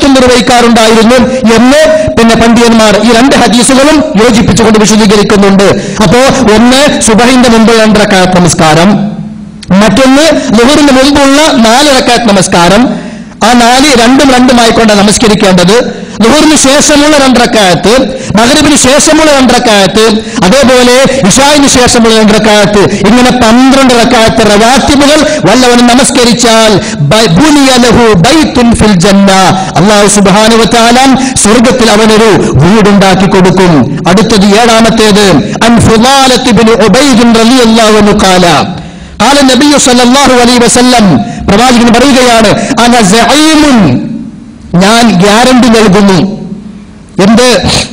ഇബാദത്തും നിർവഹിക്കാറുണ്ടായിരുന്നു എന്ന് പിന്നെ പണ്ഡിതന്മാർ ഈ രണ്ട് ഹദീസുകളും യോജിപ്പിച്ചുകൊണ്ട് വിശദീകരിക്കുന്നുണ്ട് അപ്പോ ഒന്ന് സുബഹിന്റെ മുമ്പ് രണ്ടരക്കാത്ത നമസ്കാരം മറ്റൊന്ന് ലുഹറിന് മുമ്പുള്ള നാല് റക്കാത്ത് നമസ്കാരം ആ നാല് രണ്ടും രണ്ടുമായിക്കൊണ്ടാണ് നമസ്കരിക്കേണ്ടത് ലുഹറിന് ശേഷമുള്ള രണ്ടരക്കായത്ത് മകരവിന് ശേഷമുള്ള രണ്ടരക്കായത്ത് അതേപോലെ ഇഷായിന് ശേഷമുള്ള രണ്ടരക്കായത്ത് ഇങ്ങനെ പന്ത്രണ്ട് റക്കായത്ത് റവാത്തിബുകൾ വല്ലവനും നമസ്കരിച്ചാൽ ബ- ബുനിയ ലഹു ബൈത്തുൻ ഫിൽ ജന്ന അള്ളാഹു സുബ്ഹാനഹു വ തആല സ്വർഗ്ഗത്തിൽ അവനൊരു വീടുണ്ടാക്കി കൊടുക്കും അടുത്തത് ഏഴാമത്തേത് അൻ ഫുദാലത്ത് ഇബ്നു ഉബൈദ് റളിയല്ലാഹു അൻഹു ഖാല قال النبي صلى الله عليه وسلم പ്രവാചകൻ പറയുകയാണ് അന സഈമുൻ ഞാൻ ഗ്യാരണ്ടി നൽകുന്നു എന്ത്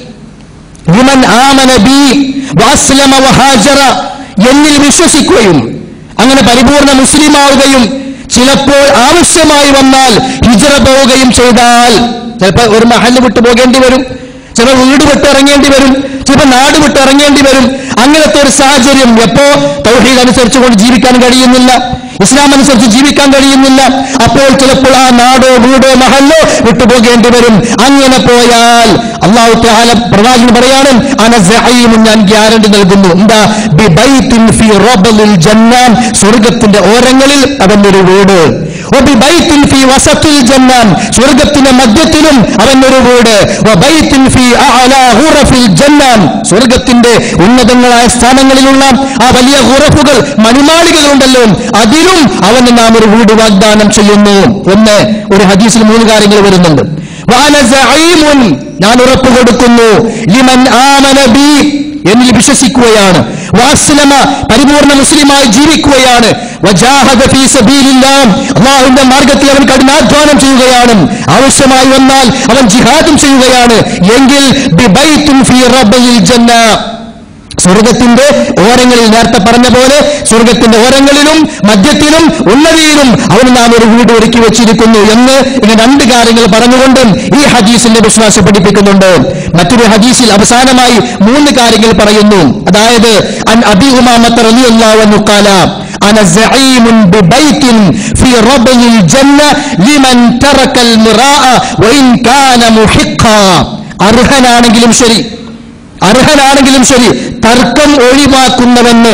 ലിമൻ ആമന ബി വഅസ്ലമ വഹാജറ എന്നിൽ വിശ്വസിക്കുകയും അങ്ങനെ പരിപൂർണ മുസ്ലിമാവുകയും ചിലപ്പോൾ ആവശ്യമായി വന്നാൽ ഹിജറ പോവുകയും ചെയ്താൽ ചിലപ്പോൾ ഒരു മഹല് വിട്ടു പോകേണ്ടി വരും ചിലപ്പോൾ വീട് വിട്ട് ഇറങ്ങേണ്ടി വരും ചിലപ്പോൾ നാട് വിട്ട് ഇറങ്ങേണ്ടി വരും അങ്ങനത്തെ ഒരു സാഹചര്യം എപ്പോ തൗഹീദ് അനുസരിച്ചുകൊണ്ട് ജീവിക്കാൻ കഴിയുന്നില്ല ഇസ്ലാം അനുസരിച്ച് ജീവിക്കാൻ കഴിയുന്നില്ല അപ്പോൾ ചിലപ്പോൾ ആ നാടോ വീടോ മഹല്ലോ വിട്ടുപോകേണ്ടി വരും അങ്ങനെ പോയാൽ അള്ളാഹു തആല പ്രവാചകൻ പറയാണ് അന സഈമുൻ ഞാൻ ഗ്യാരണ്ടി നൽകുന്നു എന്താ ബി ബൈത്തിൻ ഫി റബലിൽ ജന്ന സ്വർഗ്ഗത്തിന്റെ ഓരങ്ങളിൽ അവനൊരു വീട് വബി ബൈത്തിൻ ഫി വസത്തിൽ ജന്ന സ്വർഗ്ഗത്തിന്റെ മധ്യത്തിലും അവനൊരു വീട് വബൈത്തിൻ ഫി അഅലാ ഗുറഫിൽ ജന്ന സ്വർഗ്ഗത്തിന്റെ ഉന്നതങ്ങളായ സ്ഥാനങ്ങളിലുള്ള ആ വലിയ ഗുറഫുകൾ മണിമാളികകളുണ്ടല്ലോ അതിലും അവന് നാം ഒരു വീട് വാഗ്ദാനം ചെയ്യുന്നു എന്ന് ഒരു ഹദീസിൽ മൂന്ന് കാര്യങ്ങൾ വരുന്നുണ്ട് വാന സഈമുൻ ഞാൻ ഉറപ്പ് കൊടുക്കുന്നു ലിമൻ ആമന ബി എന്നിൽ വിശ്വസിക്കുകയാണ് വാസ്ലമ പരിപൂർണ മുസ്ലിമായി ജീവിക്കുകയാണ് വജാഹദ ഫീ സബീലില്ലാഹ് അല്ലാഹുവിന്റെ മാർഗ്ഗത്തിൽ അവൻ കഠിനാധ്വാനം ചെയ്യുകയാണ് ആവശ്യമായി വന്നാൽ അവൻ ജിഹാദും ചെയ്യുകയാണ് എങ്കിൽ ബിബൈത്തുൻ ഫീ റബ്ബിൽ ജന്ന സ്വർഗത്തിന്റെ ഓരങ്ങളിൽ നേരത്തെ പറഞ്ഞ പോലെ സ്വർഗത്തിന്റെ ഓരങ്ങളിലും മധ്യത്തിലും ഉന്നതിയിലും അവന് നാം ഒരു വീട് ഒരുക്കി വെച്ചിരിക്കുന്നു എന്ന് ഇങ്ങനെ രണ്ട് കാര്യങ്ങൾ പറഞ്ഞുകൊണ്ടും ഈ ഹദീസിന്റെ വിശ്വാസം പഠിപ്പിക്കുന്നുണ്ട് മറ്റൊരു ഹദീസിൽ അവസാനമായി മൂന്ന് കാര്യങ്ങൾ പറയുന്നു അതായത് അൻ അബി ഉമാമത്ത് റളിയല്ലാഹു അൻഹു ഖാല أنا زعيم ببيت في ربع الجنة لمن ترك المراء وإن كان محقا അർഹനാണെങ്കിലും ശരി അർഹനാണെങ്കിലും ശരി തർക്കം ഒഴിവാക്കുന്നവന്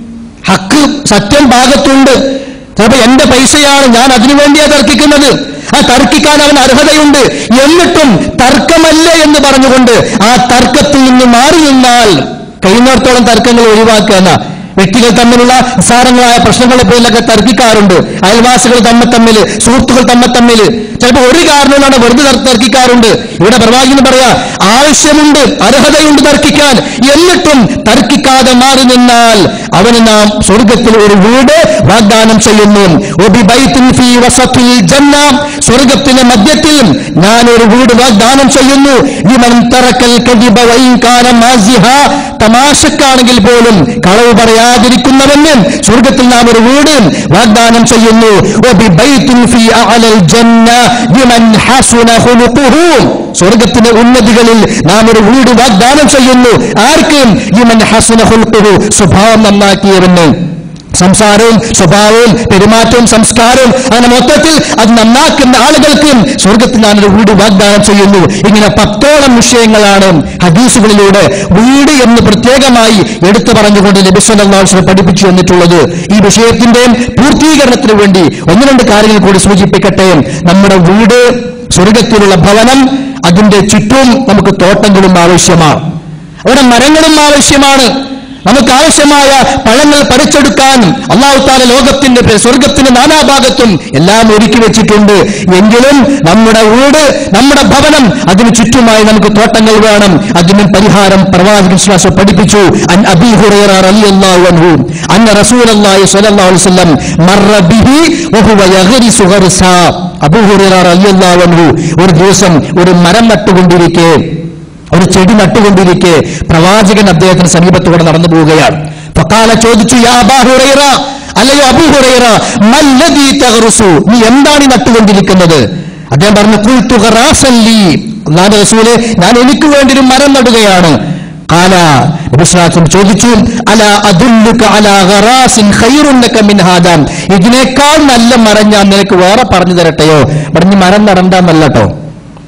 ഹക്ക് സത്യം ഭാഗത്തുണ്ട് ചിലപ്പോ എന്റെ പൈസയാണ് ഞാൻ അതിനു വേണ്ടിയാ തർക്കിക്കുന്നത് ആ തർക്കിക്കാൻ അവൻ അർഹതയുണ്ട് എന്നിട്ടും തർക്കമല്ല എന്ന് പറഞ്ഞുകൊണ്ട് ആ തർക്കത്തിൽ നിന്ന് മാറി നിന്നാൽ കഴിയുന്നിടത്തോളം തർക്കങ്ങൾ ഒഴിവാക്കുക എന്നാ വ്യക്തികൾ തമ്മിലുള്ള നിസ്സാരങ്ങളായ പ്രശ്നങ്ങളെ പോലൊക്കെ തർക്കിക്കാറുണ്ട് അയൽവാസികൾ തമ്മിൽ തമ്മിൽ സുഹൃത്തുക്കൾ തമ്മിൽ തമ്മിൽ ചിലപ്പോൾ ഒരു കാരണമാണ് വെറുതെ തർ- തർക്കിക്കാറുണ്ട് ഇവിടെ പ്രവാചകൻ പറയാ ആവശ്യമുണ്ട് അർഹതയുണ്ട് തർക്കിക്കാൻ എന്നിട്ടും തർക്കിക്കാതെ മാറി നിന്നാൽ അവന് നാം സ്വർഗത്തിൽ ഒരു വീട് വാഗ്ദാനം ചെയ്യുന്നു ഒബിബൈത്തിൻ ഫീ വസത്തിൽ ജന്ന സ്വർഗത്തിന്റെ മധ്യത്തിൽ ഞാൻ ഒരു വീട് വാഗ്ദാനം ചെയ്യുന്നു ലിമൻ തറക്കൽ കദിബ വൈൻ കാന മാസിഹ തമാശക്കാണെങ്കിൽ പോലും കളവ് പറയാതിരിക്കുന്നവന് സ്വർഗത്തിൽ നാം ഒരു വീട് വാഗ്ദാനം ചെയ്യുന്നു ഒബിബൈത്തിൻ ഫീ അഅലൽ ജന്ന ലിമൻ ഹസുന ഖുലുഖുഹു സ്വർഗത്തിന്റെ ഉന്നതികളിൽ നാം ഒരു വീട് വാഗ്ദാനം ചെയ്യുന്നു ആർക്കും ലിമൻ ഹസുന ഖുലുഖുഹു സ്വഭാവം നന്നാക്കിയവന് സംസാരവും സ്വഭാവവും പെരുമാറ്റവും സംസ്കാരവും അങ്ങനെ മൊത്തത്തിൽ അത് നന്നാക്കുന്ന ആളുകൾക്ക് സ്വർഗത്തിൽ ഞാനൊരു വീട് വാഗ്ദാനം ചെയ്യുന്നു ഇങ്ങനെ പത്തോളം വിഷയങ്ങളാണ് ഹദീസുകളിലൂടെ വീട് എന്ന് പ്രത്യേകമായി എടുത്തു പറഞ്ഞുകൊണ്ട് നബിസ്വല്ലാസ്വലം പഠിപ്പിച്ചു വന്നിട്ടുള്ളത് ഈ വിഷയത്തിന്റെ പൂർത്തീകരണത്തിന് വേണ്ടി ഒന്ന് രണ്ട് കാര്യങ്ങൾ കൂടി സൂചിപ്പിക്കട്ടെ നമ്മുടെ വീട് സ്വർഗത്തിലുള്ള ഭവനം അതിന്റെ ചുറ്റും നമുക്ക് തോട്ടങ്ങളും ആവശ്യമാണ് അവിടെ മരങ്ങളും ആവശ്യമാണ് നമുക്ക് ആവശ്യമായ പഴങ്ങൾ പറിച്ചെടുക്കാൻ അള്ളാഹു താല ലോകത്തിന്റെ പേ- സ്വർഗത്തിന്റെ നാനാഭാഗത്തും എല്ലാം ഒരുക്കി വെച്ചിട്ടുണ്ട് എങ്കിലും നമ്മുടെ വീട് നമ്മുടെ ഭവനം അതിന് ചുറ്റുമായി നമുക്ക് തോട്ടങ്ങൾ വേണം അതിന് പരിഹാരം പ്രവാചക വിശ്വാസം പഠിപ്പിച്ചു അൻ അബീ ഹുറൈറ റളിയല്ലാഹു അൻഹു അന്ന റസൂലുള്ളാഹി സ്വല്ലല്ലാഹു അലൈഹി വസല്ലം മർറ ബിഹി വഹുവ യഗ്രിസു ഗർസാ അബൂ ഹുറൈറ റളിയല്ലാഹു അൻഹു ഒരു ദിവസം ഒരു മരം നട്ടുകൊണ്ടിരിക്കെ ഒരു ചെടി നട്ടുകൊണ്ടിരിക്കെ പ്രവാചകൻ അദ്ദേഹത്തിന് സമീപത്തൂടെ നടന്നു പോവുകയാണ് ഫക്കാല ചോദിച്ചു യാ അബാ ഹുറൈറ അല്ലയോ അബൂ ഹുറൈറ മല്ലദീ തഗ്റുസു നീ എന്താണ് ഈ നട്ടുകൊണ്ടിരിക്കുന്നത് അദ്ദേഹം പറഞ്ഞു ഖുൽതു ഖറാസൻ ലീ അല്ലാഹുവിന്റെ റസൂലേ ഞാൻ എനിക്ക് വേണ്ടി ഒരു മരം നടുകയാണ് കാല നബിസ്വലാസം ചോദിച്ചു അല അദുല്ലുക അല ഖറാസിൻ ഖൈറുൻ ലക മിൻ ഹാദാ ഇതിനേക്കാൾ നല്ല മരം ഞാൻ നിനക്ക് വേറെ പറഞ്ഞു തരട്ടെയോ പറഞ്ഞു മരം നടണ്ടാന്നല്ല കേട്ടോ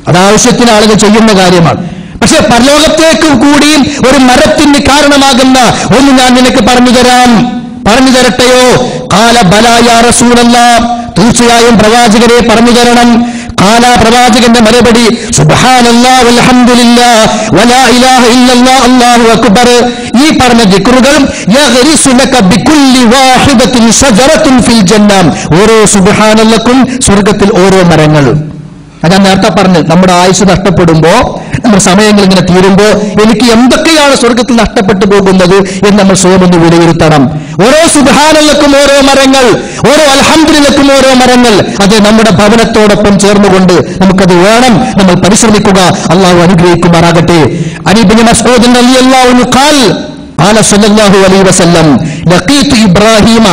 അതാവശ്യത്തിന് ആളുകൾ ചെയ്യുന്ന കാര്യമാണ് പക്ഷെ പരലോകത്തേക്ക് കൂടിയും ഒരു മരത്തിന് കാരണമാകുന്ന ഒന്ന് ഞാൻ നിനക്ക് പറഞ്ഞു തരാം പറഞ്ഞു തരട്ടെയോ കാല ബലായ റസൂലല്ല തീർച്ചയായും പ്രവാചകരെ പറഞ്ഞു തരണം കാല പ്രവാചകന്റെ മറുപടി സുബ്ഹാനല്ലാഹ് വൽഹംദുലില്ലാഹ് വലാ ഇലാഹ ഇല്ലല്ലാഹ് അല്ലാഹു അക്ബർ ഈ പറഞ്ഞ ദിക്റുകൾ യഗ്രിസു ലക ബികുല്ലി വാഹിദത്തിൻ ഷജറത്തുൻ ഫിൽ ജന്ന ഓരോ സുബ്ഹാനല്ലക്കും സ്വർഗ്ഗത്തിൽ ഓരോ മരങ്ങൾ അത് ഞാൻ നേരത്തെ പറഞ്ഞു നമ്മുടെ ആയുസ് നഷ്ടപ്പെടുമ്പോ നമ്മുടെ സമയങ്ങൾ ഇങ്ങനെ തീരുമ്പോ എനിക്ക് എന്തൊക്കെയാണ് സ്വർഗത്തിൽ നഷ്ടപ്പെട്ടു പോകുന്നത് എന്ന് നമ്മൾ സ്വയം ഒന്ന് വിലയിരുത്തണം ഓരോ സുധാനങ്ങൾക്കും ഓരോ മരങ്ങൾ ഓരോ അൽഹംദിലക്കും ഓരോ മരങ്ങൾ അത് നമ്മുടെ ഭവനത്തോടൊപ്പം ചേർന്നുകൊണ്ട് നമുക്കത് വേണം നമ്മൾ പരിശ്രമിക്കുക അള്ളാഹു അനുഗ്രഹിക്കുമാറാകട്ടെ അനീബിന് മസ്ഊദ് റളിയല്ലാഹു അൻഹു ഖാൽ ഖാല സല്ലല്ലാഹു അലൈഹി വസല്ലം ലഖീതു ഇബ്രാഹീമ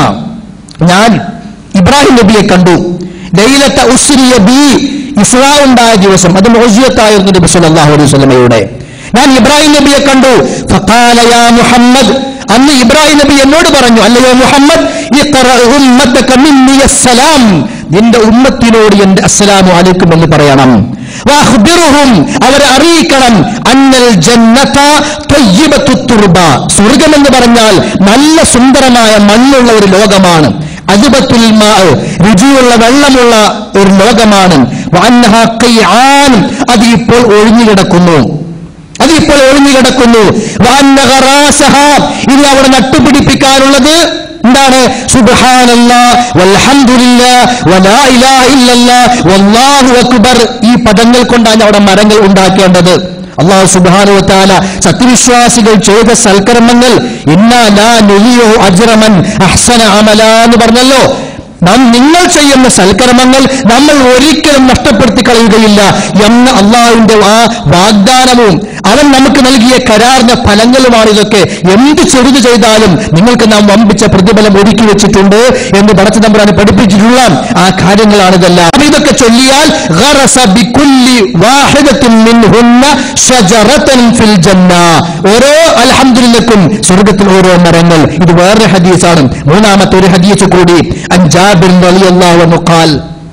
ഞാൻ ഇബ്രാഹിം നബിയെ കണ്ടു ലൈലത്ത ഉസ്രിയ ബി ഇസ്രാ ഉണ്ടായ ദിവസം അത് മോജിയത്തായിരുന്നു നബി സല്ലല്ലാഹു അലൈഹി വസല്ലമയുടെ ഞാൻ ഇബ്രാഹിം നബിയെ കണ്ടു ഫഖാല യാ മുഹമ്മദ് അന്ന് ഇബ്രാഹിം നബി എന്നോട് പറഞ്ഞു അല്ലയോ മുഹമ്മദ് ഇഖ്റ ഉമ്മത്തക മിന്നി അസ്സലാം നിന്റെ ഉമ്മത്തിനോട് എന്റെ അസ്സലാമു അലൈക്കും എന്ന് പറയണം വഅഖ്ബിറുഹും അവരെ അറിയിക്കണം അന്നൽ ജന്നത തയ്യിബത്തു തുർബ സ്വർഗം എന്ന് പറഞ്ഞാൽ നല്ല സുന്ദരമായ മണ്ണുള്ള ഒരു ലോകമാണ് അജുബത്തുൽ മാ രുചിയുള്ള വെള്ളമുള്ള ഒരു ലോകമാണ് വഅന്നഹ ഖിആൻ അത് ഇപ്പോൾ ഒഴിഞ്ഞു കിടക്കുന്നു അത് ഇപ്പോൾ ഒഴിഞ്ഞു കിടക്കുന്നു വഅന്നഹ റാസഹ ഇനി അവിടെ നട്ടുപിടിപ്പിക്കാനുള്ളത് എന്താണ് സുബ്ഹാനല്ലാ വൽഹംദുലില്ലാ വലാ ഇലാഹ ഇല്ലല്ലാ വല്ലാഹു അക്ബർ ഈ പദങ്ങൾ കൊണ്ടാണ് അവിടെ മരങ്ങൾ ഉണ്ടാക്കേണ്ടത് അള്ളാഹു സുബ്ഹാനഹു വതആല സത്യവിശ്വാസികൾ ചെയ്ത സൽക്കർമ്മങ്ങൾ ഇന്നാ ലാ നുലിയു അജ്റമൻ അഹ്സന അമല എന്ന് പറഞ്ഞല്ലോ നാം നിങ്ങൾ ചെയ്യുന്ന സൽക്കർമ്മങ്ങൾ നമ്മൾ ഒരിക്കലും നഷ്ടപ്പെടുത്തി കളയുകയില്ല എന്ന അള്ളാഹുവിന്റെ ആ വാഗ്ദാനവും അവൻ നമുക്ക് നൽകിയ കരാറിന്റെ ഫലങ്ങളുമാണ് ഇതൊക്കെ എന്ത് ചെറുത് ചെയ്താലും നിങ്ങൾക്ക് നാം വമ്പിച്ച പ്രതിഫലം ഒരുക്കി വെച്ചിട്ടുണ്ട് എന്ന് പടച്ചു തമ്പുരാൻ പഠിപ്പിച്ചിട്ടുള്ള ആ കാര്യങ്ങളാണ് ഇതെല്ലാം അപ്പൊ ഇതൊക്കെ ചൊല്ലിയാൽ غرس بكل واحدة منهن شجرة في الجنة. ഓരോ അൽഹംദുലില്ലക്കും സ്വർഗത്തിൽ ഓരോ മരങ്ങൾ ഇത് വേറൊരു ഹദീസാണ് മൂന്നാമത്തെ ഒരു ഹദീസ് കൂടി അൻജാബിർ റളിയല്ലാഹു അൻഹു ഖാൽ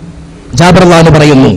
ജാബിർ അള്ളാഹു പറയുന്നു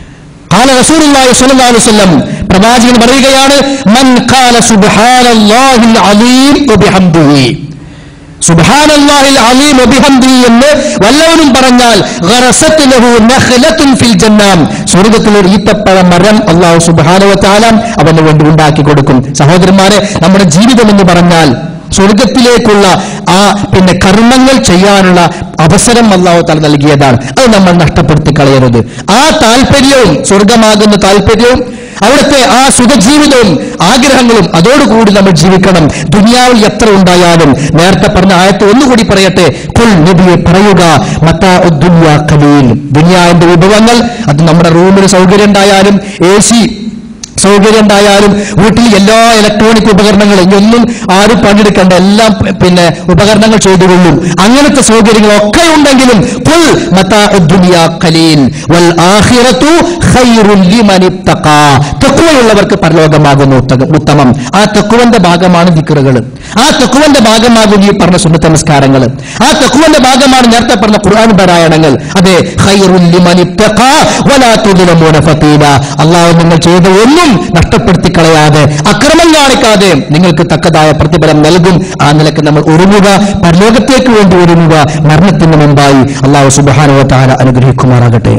قال رسول الله صلى الله عليه وسلم പ്രവാചകൻ പറയുകയാണ് മൻ ഖാല സുബ്ഹാനല്ലാഹിൽ അലീം വബിഹംദിഹി സുബ്ഹാനല്ലാഹിൽ അലീം വബിഹംദിഹി എന്ന് വല്ലവനും പറഞ്ഞാൽ ഗറസത്ത് ലഹു നഖ്ലത്തുൻ ഫിൽ ജന്നാം സ്വർഗ്ഗത്തിൽ ഒരു ഈത്തപ്പഴ മരം അല്ലാഹു സുബ്ഹാനഹു വതആല അവന് വേണ്ടി ഉണ്ടാക്കി കൊടുക്കും സഹോദരന്മാരെ നമ്മുടെ ജീവിതം എന്ന് പറഞ്ഞാൽ സ്വർഗത്തിലേക്കുള്ള ആ പിന്നെ കർമ്മങ്ങൾ ചെയ്യാനുള്ള അവസരം അള്ളാഹു താല നൽകിയതാണ് അത് നമ്മൾ നഷ്ടപ്പെടുത്തി കളയരുത് ആ താല്പര്യവും സ്വർഗമാകുന്ന താല്പര്യവും അവിടുത്തെ ആ സുഖജീവിതവും ആഗ്രഹങ്ങളും അതോടുകൂടി നമ്മൾ ജീവിക്കണം ദുനിയാവിൽ എത്ര ഉണ്ടായാലും നേരത്തെ പറഞ്ഞ ആയത്ത് ഒന്നുകൂടി പറയട്ടെ കുൽ നബിയെ പറയുക മത്താ ഉദ്ദുനിയ ഖലീൽ ദുനിയാവിന്റെ വിഭവങ്ങൾ അത് നമ്മുടെ റൂമിന് സൗകര്യം ഉണ്ടായാലും എ സി സൗകര്യം ഉണ്ടായാലും വീട്ടിൽ എല്ലാ ഇലക്ട്രോണിക് ഉപകരണങ്ങളും ഇനിയൊന്നും ആരും പണിയെടുക്കേണ്ട എല്ലാം പ- പിന്നെ ഉപകരണങ്ങൾ ചെയ്തുകൊള്ളും അങ്ങനത്തെ സൗകര്യങ്ങളൊക്കെ ഉണ്ടെങ്കിലും കുൽ മതാഉ ദുനിയ ഖലീൽ വൽ ആഖിറതു ഖൈറുൻ ലിമൻ ഇത്തഖാ തഖ്വയുള്ളവർക്ക് പരലോകമാകുന്നു ഉത്തക- ഉത്തമം ആ തഖ്വന്റെ ഭാഗമാണ് ദിക്റുകൾ ആ തഖ്വന്റെ ഭാഗമാകും ഈ പറഞ്ഞ സുന്നത്ത നമസ്കാരങ്ങൾ ആ തഖ്വന്റെ ഭാഗമാണ് നേരത്തെ പറഞ്ഞ ഖുർആൻ പാരായണങ്ങൾ അതെ ഖൈറുൻ ലിമൻ ഇത്തഖാ വലാ തുദ്ലമൂന ഫതീല അള്ളാഹു നിങ്ങൾ ചെയ്ത ഒന്നും നഷ്ടപ്പെടുത്തി കളയാതെ അക്രമം കാണിക്കാതെ നിങ്ങൾക്ക് തക്കതായ പ്രതിഫലം നൽകും ആ നിലക്ക് നമ്മൾ ഒരുങ്ങുക പരലോകത്തേക്ക് വേണ്ടി ഒരുങ്ങുക മരണത്തിന് മുമ്പായി അള്ളാഹു സുബാനുവ താല അനുഗ്രഹിക്കുമാറാകട്ടെ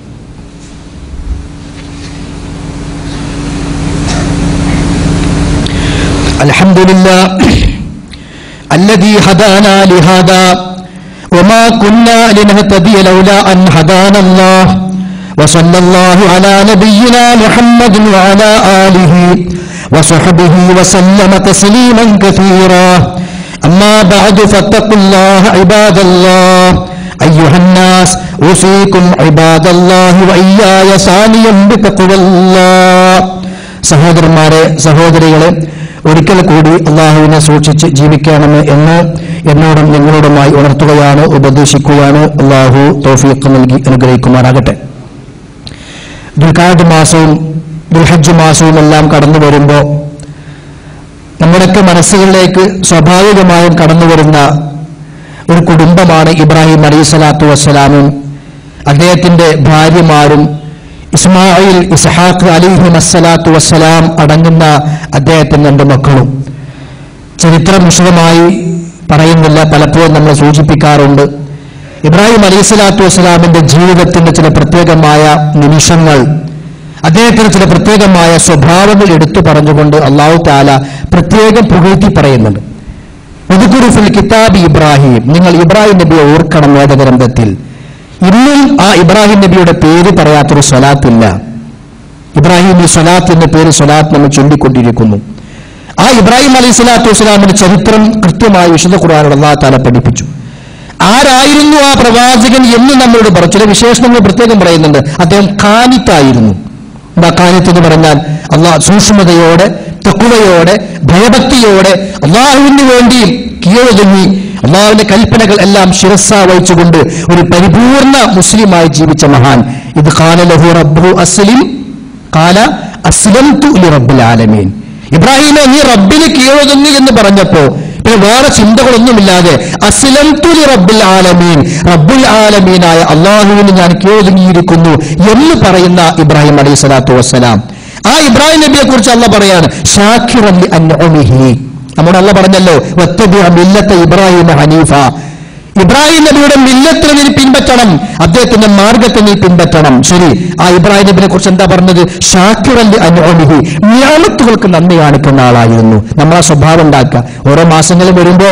الحمد لله الذي هدانا لهذا وما كنا لنهتدي لولا أن هدانا الله وصلى الله على نبينا محمد وعلى آله وصحبه وسلم تسليما كثيرا أما بعد فاتقوا الله عباد الله أيها الناس أوصيكم عباد الله وإياي ثانيا بتقوى الله സഹോദരന്മാരെ സഹോദരികളെ ഒരിക്കൽ കൂടി അള്ളാഹുവിനെ സൂക്ഷിച്ച് ജീവിക്കണമെന്ന് എന്ന് എന്നോടും നിങ്ങളോടുമായി ഉണർത്തുകയാണ് ഉപദേശിക്കുകയാണ് അള്ളാഹു തോഫീഖ് നൽകി അനുഗ്രഹിക്കുമാറാകട്ടെ ദുൽഖാദ് മാസവും ദുൽഹജ്ജ് മാസവും എല്ലാം കടന്നു വരുമ്പോൾ നമ്മുടെയൊക്കെ മനസ്സുകളിലേക്ക് സ്വാഭാവികമായും കടന്നു വരുന്ന ഒരു കുടുംബമാണ് ഇബ്രാഹിം അലൈഹി സ്വലാത്തു വസ്സലാമും അദ്ദേഹത്തിന്റെ ഭാര്യമാരും ഇസ്മായിൽ ഇസ്ഹാഖ് അലിഹി അസ്സലാത്തു വസ്സലാം അടങ്ങുന്ന അദ്ദേഹത്തിന് രണ്ട് മക്കളും ചരിത്രം വിശദമായി പറയുന്നില്ല പലപ്പോഴും നമ്മൾ സൂചിപ്പിക്കാറുണ്ട് ഇബ്രാഹിം അലൈഹി സ്വലാത്തു വസ്സലാമിന്റെ ജീവിതത്തിന്റെ ചില പ്രത്യേകമായ നിമിഷങ്ങൾ അദ്ദേഹത്തിന് ചില പ്രത്യേകമായ സ്വഭാവങ്ങൾ എടുത്തു പറഞ്ഞുകൊണ്ട് അള്ളാഹു താല പ്രത്യേകം പുകഴ്ത്തി പറയുന്നുണ്ട് ഉദുക്കുറുഫുൽ കിതാബ് ഇബ്രാഹിം നിങ്ങൾ ഇബ്രാഹിം നബിയെ ഓർക്കണം വേദഗ്രന്ഥത്തിൽ ഇന്നും ആ ഇബ്രാഹിം നബിയുടെ പേര് പറയാത്തൊരു സ്വലാത്തില്ല ഇബ്രാഹിം ഈ സ്വലാത്ത് എന്ന പേര് സ്വലാത്ത് നമ്മൾ ചൊല്ലിക്കൊണ്ടിരിക്കുന്നു ആ ഇബ്രാഹിം അലൈഹി സ്വലാത്തു വസ്സലാമിന്റെ ചരിത്രം കൃത്യമായി വിശുദ്ധ ഖുർആാനോട് അള്ളാഹ് താല പഠിപ്പിച്ചു ആരായിരുന്നു ആ പ്രവാചകൻ എന്ന് നമ്മളോട് പറഞ്ഞു ചില വിശേഷണങ്ങൾ പ്രത്യേകം പറയുന്നുണ്ട് അദ്ദേഹം കാനിത്തായിരുന്നു എന്താ കാനിത്ത് എന്ന് പറഞ്ഞാൽ അള്ളാഹ് സൂക്ഷ്മതയോടെ തെക്കുവയോടെ ഭയഭക്തിയോടെ അള്ളാഹുവിന് വേണ്ടി കീഴൊതുങ്ങി അള്ളാഹുവിന്റെ കൽപ്പനകൾ എല്ലാം ശിരസ വഹിച്ചുകൊണ്ട് ഒരു പരിപൂർണ മുസ്ലിമായി ജീവിച്ച മഹാൻ ഇത് കാലലഹു റബ്ബു അസ്ലിം കാല അസ്ലം ലി റബ്ബിൽ ആലമീൻ ഇബ്രാഹിമെ നീ റബ്ബിന് കീഴൊതുങ്ങി എന്ന് പറഞ്ഞപ്പോ പിന്നെ വേറെ ചിന്തകളൊന്നുമില്ലാതെ അസ്ലം തുലി റബ്ബിൽ ആലമീൻ റബ്ബുൽ ആലമീനായ അള്ളാഹുവിന് ഞാൻ കീഴൊതുങ്ങിയിരിക്കുന്നു എന്ന് പറയുന്ന ഇബ്രാഹിം അലൈഹി സ്വലാത്തു വസ്സലാം ആ ഇബ്രാഹിം നബിയെ കുറിച്ച് അല്ല പറയാണ് ഷാക്കിറൻ ലി അൻഉമിഹി നമ്മുടെ അല്ല പറഞ്ഞല്ലോ വത്തബിഅ മില്ലത്ത ഇബ്രാഹിം ഹനീഫ ഇബ്രാഹിം നബിയുടെ മില്ലത്തിനെ നീ പിൻപറ്റണം അദ്ദേഹത്തിന്റെ മാർഗത്തെ നീ പിൻപറ്റണം ശരി ആ ഇബ്രാഹിം നബിനെ കുറിച്ച് എന്താ പറഞ്ഞത് ഷാക്കിറല്ലി അനുഭവിഹി ഞാമത്തുകൾക്ക് നന്ദി കാണിക്കുന്ന ആളായിരുന്നു നമ്മൾ ആ സ്വഭാവം ഉണ്ടാക്കുക ഓരോ മാസങ്ങളും വരുമ്പോ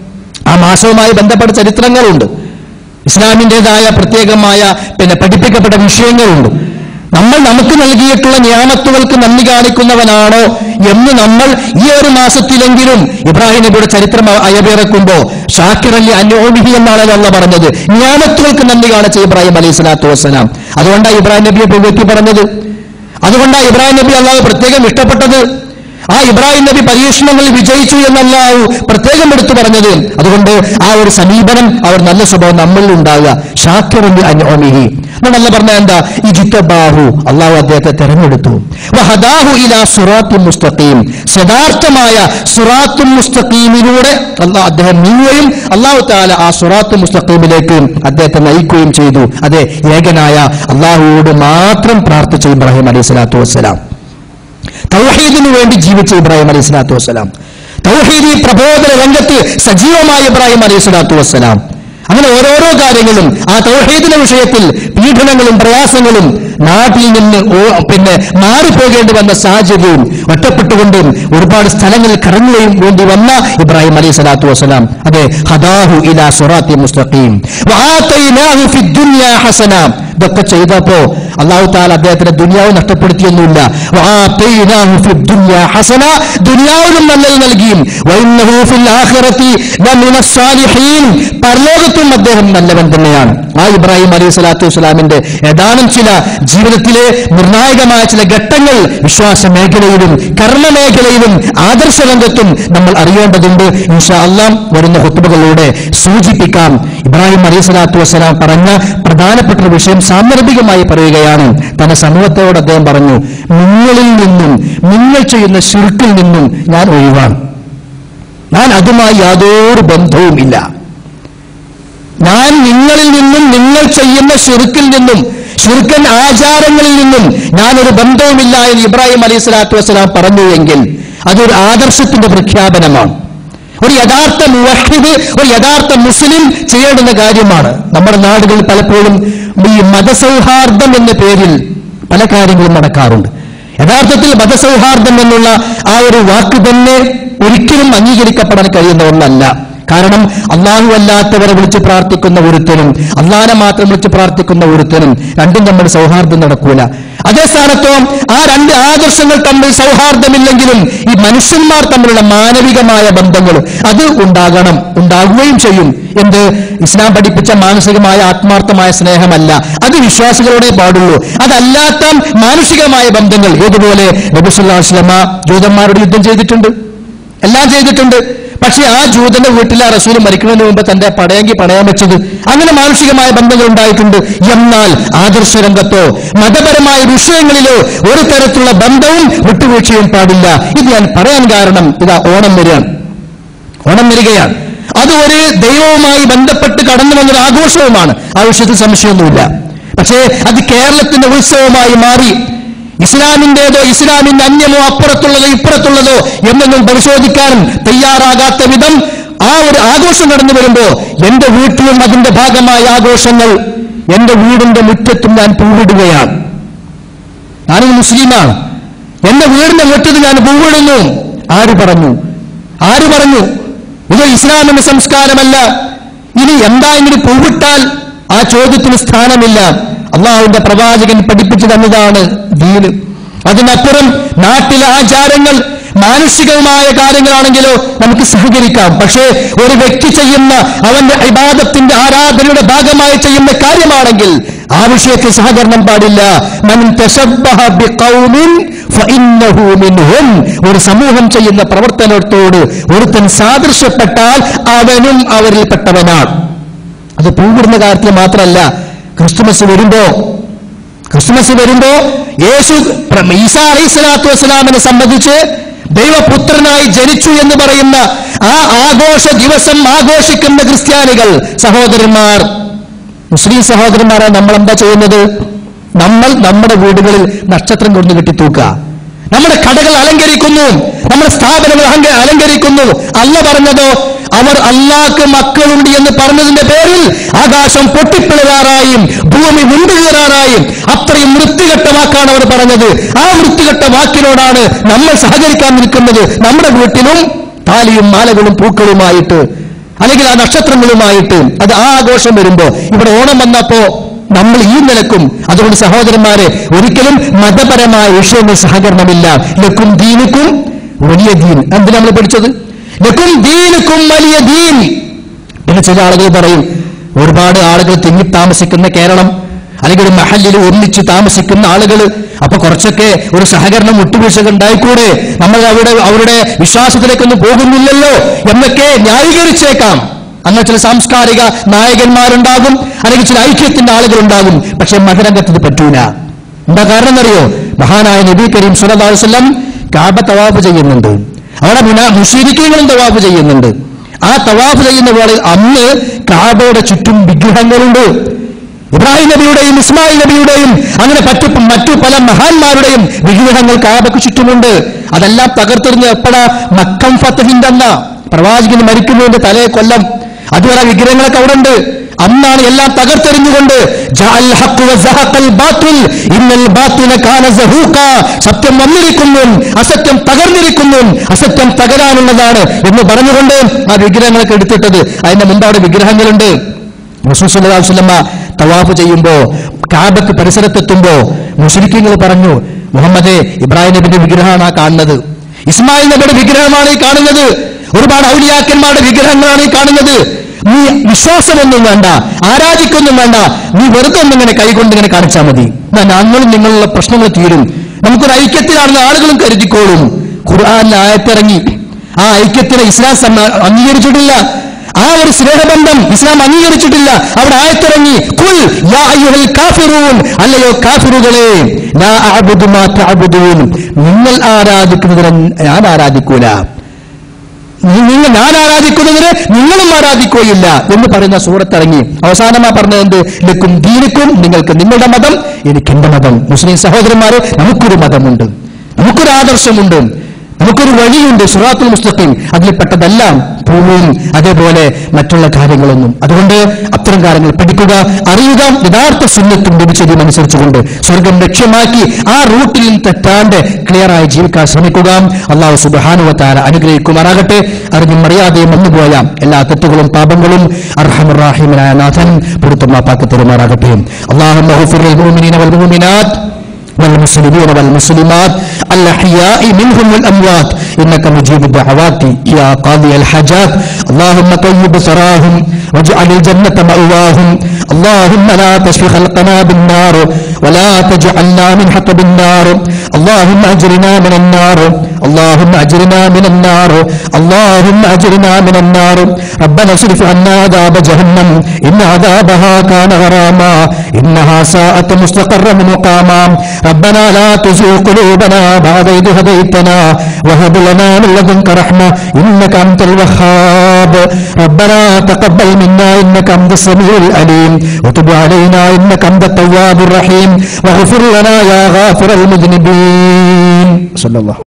ആ മാസവുമായി ബന്ധപ്പെട്ട ചരിത്രങ്ങളുണ്ട് ഇസ്ലാമിൻ്റെതായ പ്രത്യേകമായ പിന്നെ പഠിപ്പിക്കപ്പെട്ട വിഷയങ്ങളുണ്ട് നമ്മൾ നമുക്ക് നൽകിയിട്ടുള്ള നിയാമത്തുകൾക്ക് നന്ദി കാണിക്കുന്നവനാണോ എന്ന് നമ്മൾ ഈ ഒരു മാസത്തിലെങ്കിലും ഇബ്രാഹിം നബിയുടെ ചരിത്രം അ- അയവിറക്കുമ്പോ ഷാക്കിർ അലി അന്യോമിഹി എന്നാണല്ലോ അല്ല പറഞ്ഞത് നിയാമത്തുകൾക്ക് നന്ദി കാണിച്ച ഇബ്രാഹിം അലൈഹി സ്വലാത്തു വസ്സലാം അതുകൊണ്ടാണ് ഇബ്രാഹിം നബിയെ പുകഴ്ത്തി പറഞ്ഞത് അതുകൊണ്ടാണ് ഇബ്രാഹിം നബി അള്ളാഹു പ്രത്യേകം ഇഷ്ടപ്പെട്ടത് ആ ഇബ്രാഹിം നബി പരീക്ഷണങ്ങളിൽ വിജയിച്ചു എന്നല്ലാവു പ്രത്യേകം എടുത്തു പറഞ്ഞത് അതുകൊണ്ട് ആ ഒരു സമീപനം അവർ നല്ല സ്വഭാവം നമ്മളിൽ ഉണ്ടാകുക ഷാക്കിറിന്റെ അന്യോമിഹി എന്നല്ല പറഞ്ഞ എന്താ ഇജിത്തബാഹു അള്ളാഹു അദ്ദേഹത്തെ തെരഞ്ഞെടുത്തു വഹദാഹു ഇലാ സുറാത്തും മുസ്തഖീം യഥാർത്ഥമായ സുറാത്തും മുസ്തഖീമിലൂടെ അള്ളാഹ് അദ്ദേഹം നീങ്ങുകയും അള്ളാഹു താല ആ സുറാത്തും മുസ്തഖീമിലേക്ക് അദ്ദേഹത്തെ നയിക്കുകയും ചെയ്തു അതെ ഏകനായ അള്ളാഹുവോട് മാത്രം പ്രാർത്ഥിച്ച ഇബ്രാഹിം അലൈഹി സ്വലാത്തു വസ്സലാം തൗഹീദിനു വേണ്ടി ജീവിച്ച ഇബ്രാഹിം അലൈഹി സ്വലാത്തു വസ്സലാം തൗഹീദി പ്രബോധന രംഗത്ത് സജീവമായ ഇബ്രാഹിം അലൈഹി സ്വലാത്തു വസ്സലാം അങ്ങനെ ഓരോരോ കാര്യങ്ങളും ആ തൗഹീദിന്റെ വിഷയത്തിൽ പീഡനങ്ങളും പ്രയാസങ്ങളും നാട്ടിൽ നിന്ന് ഓ- പിന്നെ മാറിപ്പോകേണ്ടി വന്ന സാഹചര്യവും ഒറ്റപ്പെട്ടുകൊണ്ടും ഒരുപാട് സ്ഥലങ്ങളിൽ കറങ്ങുകയും വേണ്ടി വന്ന ഇബ്രാഹിം അലൈഹി സ്വലാത്തു വസ്സലാം അതെ ഹദാഹു ഇലാ സുറാത്തി മുസ്തഖീം വആതൈനാഹു ഫിദ് ദുനിയാ ഹസന ഇതൊക്കെ ചെയ്തപ്പോ അള്ളാഹു താല അദ്ദേഹത്തിന് ദുനിയാവ് നഷ്ടപ്പെടുത്തിയൊന്നുമില്ല വആതൈനാഹു ഫിദ് ദുനിയാ ഹസന ദുനിയാവിലും നല്ലത് നൽകിയും വഇന്നഹു ഫിൽ ആഖിറതി ലമിന സാലിഹീൻ പരലോകത്തും അദ്ദേഹം നല്ലവൻ തന്നെയാണ് ആ ഇബ്രാഹിം അലൈഹി സ്വലാത്തു വസ്സലാമിന്റെ ഏതാനും ചില ജീവിതത്തിലെ നിർണായകമായ ചില ഘട്ടങ്ങൾ വിശ്വാസ മേഖലയിലും കർമ്മ മേഖലയിലും ആദർശ രംഗത്തും നമ്മൾ അറിയേണ്ടതുണ്ട് ഇൻഷാ അല്ലാം വരുന്ന ഹുത്തുബകളിലൂടെ സൂചിപ്പിക്കാം ഇബ്രാഹിം അലൈഹി സ്വലാത്തു വസ്സലാം പറഞ്ഞ പ്രധാനപ്പെട്ട ഒരു വിഷയം സാന്ദർഭികമായി പറയുകയാണ് തന്റെ സമൂഹത്തോട് അദ്ദേഹം പറഞ്ഞു നിങ്ങളിൽ നിന്നും നിങ്ങൾ ചെയ്യുന്ന ശിർക്കിൽ നിന്നും ഞാൻ ഒഴിവാണ് ഞാൻ അതുമായി യാതൊരു ബന്ധവുമില്ല ഞാൻ നിങ്ങളിൽ നിന്നും നിങ്ങൾ ചെയ്യുന്ന ഷിർക്കിൽ നിന്നും ഷിർക്കൻ ആചാരങ്ങളിൽ നിന്നും ഞാനൊരു ബന്ധവുമില്ല എന്ന് ഇബ്രാഹിം അലൈഹി സ്വലാത്തു വസ്സലാം പറഞ്ഞു എങ്കിൽ അതൊരു ആദർശത്തിന്റെ പ്രഖ്യാപനമാണ് ഒരു യഥാർത്ഥ മുവഹിദ് ഒരു യഥാർത്ഥ മുസ്ലിം ചെയ്യേണ്ടുന്ന കാര്യമാണ് നമ്മുടെ നാടുകളിൽ പലപ്പോഴും ഈ മതസൗഹാർദ്ദം എന്ന പേരിൽ പല കാര്യങ്ങളും നടക്കാറുണ്ട് യഥാർത്ഥത്തിൽ മതസൗഹാർദ്ദം എന്നുള്ള ആ ഒരു വാക്ക് തന്നെ ഒരിക്കലും അംഗീകരിക്കപ്പെടാൻ കഴിയുന്ന ഒന്നല്ല കാരണം അള്ളാഹു അല്ലാത്തവരെ വിളിച്ച് പ്രാർത്ഥിക്കുന്ന ഒരുത്തനും അള്ളാഹനെ മാത്രം വിളിച്ച് പ്രാർത്ഥിക്കുന്ന ഒരുത്തനും രണ്ടും തമ്മിൽ സൗഹാർദ്ദം നടക്കൂല അതേ സ്ഥാനത്തോ ആ രണ്ട് ആദർശങ്ങൾ തമ്മിൽ സൗഹാർദ്ദമില്ലെങ്കിലും ഈ മനുഷ്യന്മാർ തമ്മിലുള്ള മാനവികമായ ബന്ധങ്ങൾ അത് ഉണ്ടാകണം ഉണ്ടാകുകയും ചെയ്യും എന്ത് ഇസ്ലാം പഠിപ്പിച്ച മാനസികമായ ആത്മാർത്ഥമായ സ്നേഹമല്ല അത് വിശ്വാസികളുടെ പാടുള്ളൂ അതല്ലാത്ത മാനുഷികമായ ബന്ധങ്ങൾ ഏതുപോലെ നബിസുല്ലാസ്ലമ ജൂതന്മാരോട് യുദ്ധം ചെയ്തിട്ടുണ്ട് എല്ലാം ചെയ്തിട്ടുണ്ട് പക്ഷെ ആ ജൂതന്റെ വീട്ടിലെ റസൂൽ മരിക്കുന്നതിന് മുമ്പ് തന്റെ പടയെങ്കിൽ പണയാൻ വെച്ചത് അങ്ങനെ മാനുഷികമായ ബന്ധങ്ങൾ ഉണ്ടായിട്ടുണ്ട് എന്നാൽ ആദർശ രംഗത്തോ മതപരമായ വിഷയങ്ങളിലോ ഒരു തരത്തിലുള്ള ബന്ധവും വിട്ടുവീഴ്ചയും പാടില്ല ഇത് ഞാൻ പറയാൻ കാരണം ഇതാ ഓണം വരികയാണ് ഓണം വരികയാണ് അത് ഒരു ദൈവവുമായി ബന്ധപ്പെട്ട് കടന്നു വന്നൊരു ആഘോഷവുമാണ് ആ വിഷയത്തിൽ സംശയമൊന്നുമില്ല പക്ഷേ അത് കേരളത്തിന്റെ ഉത്സവമായി മാറി ഇസ്ലാമിന്റേതോ ഇസ്ലാമിന്റെ അന്യമോ അപ്പുറത്തുള്ളതോ ഇപ്പുറത്തുള്ളതോ എന്നൊന്നും പരിശോധിക്കാനും തയ്യാറാകാത്ത വിധം ആ ഒരു ആഘോഷം കടന്നു വരുമ്പോ എന്റെ വീട്ടിലും അതിന്റെ ഭാഗമായ ആഘോഷങ്ങൾ എന്റെ വീടിന്റെ മുറ്റത്തും ഞാൻ പൂവിടുകയാണ് ഞാനൊരു മുസ്ലിമാണ് എന്റെ വീടിന്റെ മുറ്റത്ത് ഞാൻ പൂവിടുന്നു ആര് പറഞ്ഞു ആര് പറഞ്ഞു ഇത് ഇസ്ലാമിന്റെ സംസ്കാരമല്ല ഇനി എന്താ ഇങ്ങനെ പൂവിട്ടാൽ ആ ചോദ്യത്തിന് സ്ഥാനമില്ല അള്ളാഹുവിന്റെ പ്രവാചകൻ പഠിപ്പിച്ചു തന്നതാണ് ദീന് അതിനപ്പുറം നാട്ടിലെ ആചാരങ്ങൾ മാനുഷികമായ കാര്യങ്ങളാണെങ്കിലോ നമുക്ക് സഹകരിക്കാം പക്ഷേ ഒരു വ്യക്തി ചെയ്യുന്ന അവന്റെ ഇബാദത്തിന്റെ ആരാധനയുടെ ഭാഗമായി ചെയ്യുന്ന കാര്യമാണെങ്കിൽ ആ വിഷയത്തിൽ സഹകരണം പാടില്ല മൻ തശബ്ബഹ ബിഖൗമിൻ ഫഇന്നഹു മിൻഹും ഒരു സമൂഹം ചെയ്യുന്ന പ്രവർത്തനത്തോട് ഒരുത്തൻ സാദൃശ്യപ്പെട്ടാൽ അവനും അവരിൽപ്പെട്ടവനാണ് അത് പൂവിടുന്ന കാര്യത്തിൽ മാത്രമല്ല ക്രിസ്തുമസ് വരുമ്പോ ക്രിസ്തുമസ് വരുമ്പോ യേശു പ്ര- ഈസാ അലൈഹി സ്വലാത്തു വസ്സലാമിനെ സംബന്ധിച്ച് ദൈവപുത്രനായി ജനിച്ചു എന്ന് പറയുന്ന ആ ആഘോഷ ദിവസം ആഘോഷിക്കുന്ന ക്രിസ്ത്യാനികൾ സഹോദരന്മാർ മുസ്ലിം സഹോദരന്മാരെ നമ്മൾ എന്താ ചെയ്യുന്നത് നമ്മൾ നമ്മുടെ വീടുകളിൽ നക്ഷത്രം കൊണ്ട് കെട്ടിത്തൂക്കുക നമ്മുടെ കടകൾ അലങ്കരിക്കുന്നു നമ്മുടെ സ്ഥാപനങ്ങൾ അഹങ്ക- അലങ്കരിക്കുന്നു അല്ല പറഞ്ഞതോ അവർ അള്ളാഹ്ക്ക് മക്കളുണ്ട് എന്ന് പറഞ്ഞതിന്റെ പേരിൽ ആകാശം പൊട്ടിപ്പിളരാറായും ഭൂമി മുണ്ടുകീറാറായും അത്രയും വൃത്തികെട്ട വാക്കാണ് അവർ പറഞ്ഞത് ആ വൃത്തികെട്ട വാക്കിനോടാണ് നമ്മൾ സഹകരിക്കാൻ നിൽക്കുന്നത് നമ്മുടെ വീട്ടിലും താലിയും മാലകളും പൂക്കളുമായിട്ട് അല്ലെങ്കിൽ ആ നക്ഷത്രങ്ങളുമായിട്ട് അത് ആ ആഘോഷം വരുമ്പോ ഇവിടെ ഓണം വന്നപ്പോ നമ്മൾ ഈ നിലക്കും അതുകൊണ്ട് സഹോദരന്മാരെ ഒരിക്കലും മതപരമായ വിഷയങ്ങൾ സഹകരണമില്ല ലക്കും ദീനുക്കും വലിയ ദീൻ എന്തിനാ നമ്മൾ പഠിച്ചത് ലക്കും ദീനുക്കും വലിയ ദീൻ പിന്നെ ചില ആളുകൾ പറയും ഒരുപാട് ആളുകൾ തിങ്ങി താമസിക്കുന്ന കേരളം അല്ലെങ്കിൽ ഒരു മഹല്ലിൽ ഒന്നിച്ച് താമസിക്കുന്ന ആളുകൾ അപ്പൊ കുറച്ചൊക്കെ ഒരു സഹകരണം വിട്ടുവീഴ്ചകൾ ഉണ്ടായിക്കൂടെ നമ്മൾ അവിടെ അവരുടെ വിശ്വാസത്തിലേക്കൊന്നും പോകുന്നില്ലല്ലോ എന്നൊക്കെ ന്യായീകരിച്ചേക്കാം അങ്ങനെ ചില സാംസ്കാരിക നായകന്മാരുണ്ടാകും അല്ലെങ്കിൽ ചില ഐക്യത്തിന്റെ ആളുകളുണ്ടാകും പക്ഷെ മതരംഗത്ത് ഇത് പറ്റൂല എന്താ കാരണം എന്നറിയോ മഹാനായ നബി കരീം സല്ലല്ലാഹു അലൈഹി വസല്ലം കാബ തവാഫ് ചെയ്യുന്നുണ്ട് അവിടെ മുന- മുശ്രിക്കുകളും തവാഫ് ചെയ്യുന്നുണ്ട് ആ തവാഫ് ചെയ്യുന്ന വേളയിൽ അന്ന് കാബയുടെ ചുറ്റും വിഗ്രഹങ്ങളുണ്ട് ഇബ്രാഹിം നബിയുടെയും ഇസ്മായിൽ നബിയുടെയും അങ്ങനെ മറ്റു മറ്റു പല മഹാന്മാരുടെയും വിഗ്രഹങ്ങൾ കാബയ്ക്ക് ചുറ്റുമുണ്ട് അതെല്ലാം തകർത്തെറിഞ്ഞ് എപ്പോഴാ മക്കം ഫത്തഹിന്റെ അന്ന പ്രവാചകൻ മരിക്കുന്നതിന്റെ തലേ കൊല്ലം അതുവരെ വിഗ്രഹങ്ങളൊക്കെ അവിടെ ഉണ്ട് അന്നാണ് എല്ലാം തകർത്തെറിഞ്ഞുകൊണ്ട് ജഅൽ ഹഖ് വസഹഖൽ ബാത്തിൽ ഇന്നൽ ബാത്തില കാന സഹൂഖ സത്യം വന്നിരിക്കുന്നു അസത്യം തകർന്നിരിക്കുന്നു അസത്യം തകരാനുള്ളതാണ് എന്ന് പറഞ്ഞുകൊണ്ട് ആ വിഗ്രഹങ്ങളൊക്കെ എടുത്തിട്ടത് അതിന്റെ മുമ്പ് അവിടെ വിഗ്രഹങ്ങളുണ്ട് റസൂൽ സല്ലല്ലാഹു അലൈഹി വസല്ലമ തവാഫ് ചെയ്യുമ്പോ കാബത്ത് പരിസരത്തെത്തുമ്പോ മുസ്ലിക്കുകൾ പറഞ്ഞു മുഹമ്മദേ ഇബ്രാഹിം നബിന്റെ വിഗ്രഹമാണ് ആ കാണുന്നത് ഇസ്മായിൽ നബിയുടെ വിഗ്രഹമാണ് ഈ കാണുന്നത് ഒരുപാട് ഔലിയാക്കന്മാരുടെ വിഗ്രഹങ്ങളാണ് ഈ കാണുന്നത് നീ വിശ്വാസമൊന്നും വേണ്ട ആരാധിക്കൊന്നും വേണ്ട നീ വെറുതെ ഒന്നിങ്ങനെ കൈകൊണ്ട് ഇങ്ങനെ കാണിച്ചാൽ മതി എന്നാ ഞങ്ങളും നിങ്ങളുള്ള പ്രശ്നങ്ങൾ തീരും നമുക്കൊരു ഐക്യത്തിലാണെന്ന് ആളുകളും കരുതിക്കോളും ഖുർആാനിൽ ആയത്തിറങ്ങി ആ ഐക്യത്തിനെ ഇസ്ലാം സമ്മ- അംഗീകരിച്ചിട്ടില്ല ആ ഒരു സ്നേഹബന്ധം ഇസ്ലാം അംഗീകരിച്ചിട്ടില്ല അവിടെ ആയത്തിറങ്ങി കുൽ യാ അയ്യുഹൽ കാഫിറൂൻ അല്ലയോ കാഫിറുകളെ ലാ അഅബുദു മാ തഅബുദൂൻ നിങ്ങൾ ആരാധിക്കുന്നതിനെ ഞാൻ ആരാധിക്കൂല നി- നിങ്ങൾ ഞാൻ ആരാധിക്കുന്നതിന് നിങ്ങളും ആരാധിക്കുകയില്ല എന്ന് പറയുന്ന സൂറത്തിറങ്ങി അവസാനമാ പറഞ്ഞത് എന്ത് ലക്കും ദീനിക്കും നിങ്ങൾക്ക് നിങ്ങളുടെ മതം എനിക്ക് എന്റെ മതം മുസ്ലിം സഹോദരന്മാരെ നമുക്കൊരു മതമുണ്ട് നമുക്കൊരു ആദർശമുണ്ട് നമുക്കൊരു വഴിയുണ്ട് സുറാത്തുൽ മുസ്തഖീം അതിൽപ്പെട്ടതെല്ലാം പൂവും അതേപോലെ മറ്റുള്ള കാര്യങ്ങളൊന്നും അതുകൊണ്ട് അത്തരം കാര്യങ്ങൾ പഠിക്കുക അറിയുക യഥാർത്ഥ സുന്നത്തും ലഭിച്ചതും അനുസരിച്ചുകൊണ്ട് സ്വർഗം ലക്ഷ്യമാക്കി ആ റൂട്ടിൽ നിന്ന് തെറ്റാണ്ട് ക്ലിയറായി ജീവിക്കാൻ ശ്രമിക്കുക അള്ളാഹു സുബാനുവത്താര അനുഗ്രഹിക്കുമാറാകട്ടെ അറിഞ്ഞും അറിയാതെയും വന്നുപോയ എല്ലാ തെറ്റുകളും പാപങ്ങളും അർഹമുറാഹിമനായ നാഥൻ പൊടുത്തമാപ്പാക്കി തരുമാറാകട്ടെ അള്ളാഹു والمسلمين والمسلمات الأحياء منهم والأموات إنك مجيب الدعوات يا قاضي الحاجات اللهم طيب ثراهم واجعل الجنة مأواهم اللهم لا تشفي خلقنا بالنار ولا تجعلنا من حطب النار اللهم أجرنا من النار اللهم أجرنا من النار اللهم أجرنا من النار ربنا اصرف عنا عذاب جهنم إن عذابها كان غراما إنها ساءت مستقرا مقاما ربنا لا تزغ قلوبنا بعد إذ هديتنا وهب لنا من لدنك رحمة إنك أنت الوهاب ربنا تقبل منا إنك أنت السميع العليم وتب علينا إنك أنت التواب الرحيم واغفر لنا يا غافر المذنبين صلى الله